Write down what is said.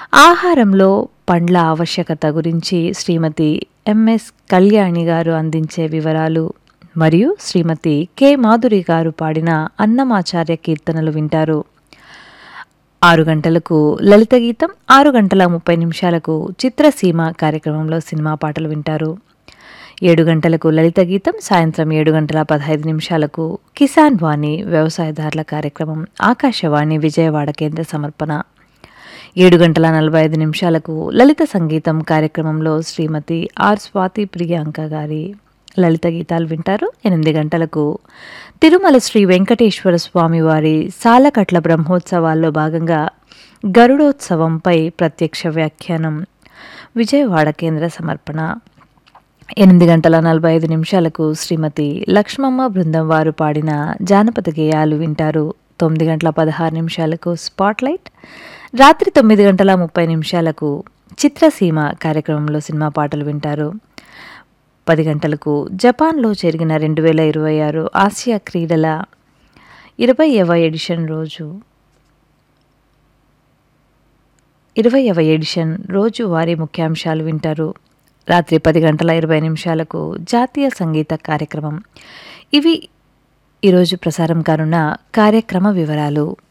ఆహారంలో పండ్ల ఆవశ్యకత గురించి శ్రీమతి ఎంఎస్ కళ్యాణి గారు అందించే వివరాలు మరియు శ్రీమతి కె మాధురి గారు పాడిన అన్నమాచార్య కీర్తనలు వింటారు ఆరు గంటలకు లలిత గీతం ఆరు గంటల ముప్పై నిమిషాలకు చిత్రసీమ కార్యక్రమంలో సినిమా పాటలు వింటారు ఏడు గంటలకు లలిత గీతం సాయంత్రం ఏడు గంటల పదహైదు నిమిషాలకు కిసాన్ వాణి వ్యవసాయదారుల కార్యక్రమం ఆకాశవాణి విజయవాడ కేంద్ర సమర్పణ ఏడు గంటల నలభై ఐదు నిమిషాలకు లలిత సంగీతం కార్యక్రమంలో శ్రీమతి ఆర్ స్వాతి ప్రియాంక గారి లలిత గీతాలు వింటారు ఎనిమిది గంటలకు తిరుమల శ్రీ వెంకటేశ్వర స్వామి వారి సాలకట్ల బ్రహ్మోత్సవాల్లో భాగంగా గరుడోత్సవంపై ప్రత్యక్ష వ్యాఖ్యానం విజయవాడ కేంద్ర సమర్పణ ఎనిమిది గంటల నలభై ఐదు నిమిషాలకు శ్రీమతి లక్ష్మమ్మ బృందం వారు పాడిన జానపద గేయాలు వింటారు తొమ్మిది గంటల పదహారు నిమిషాలకు స్పాట్లైట్ రాత్రి తొమ్మిది గంటల ముప్పై నిమిషాలకు చిత్రసీమ కార్యక్రమంలో సినిమా పాటలు వింటారు పది గంటలకు జపాన్లో జరిగిన రెండు వేల ఇరవై ఆరు ఆసియా క్రీడల ఇరవైవ ఎడిషన్ రోజు ఇరవైవ ఎడిషన్ రోజు వారి ముఖ్యాంశాలు వింటారు రాత్రి పది గంటల ఇరవై నిమిషాలకు జాతీయ సంగీత కార్యక్రమం ఇవి ఈరోజు ప్రసారం కానున్న కార్యక్రమ వివరాలు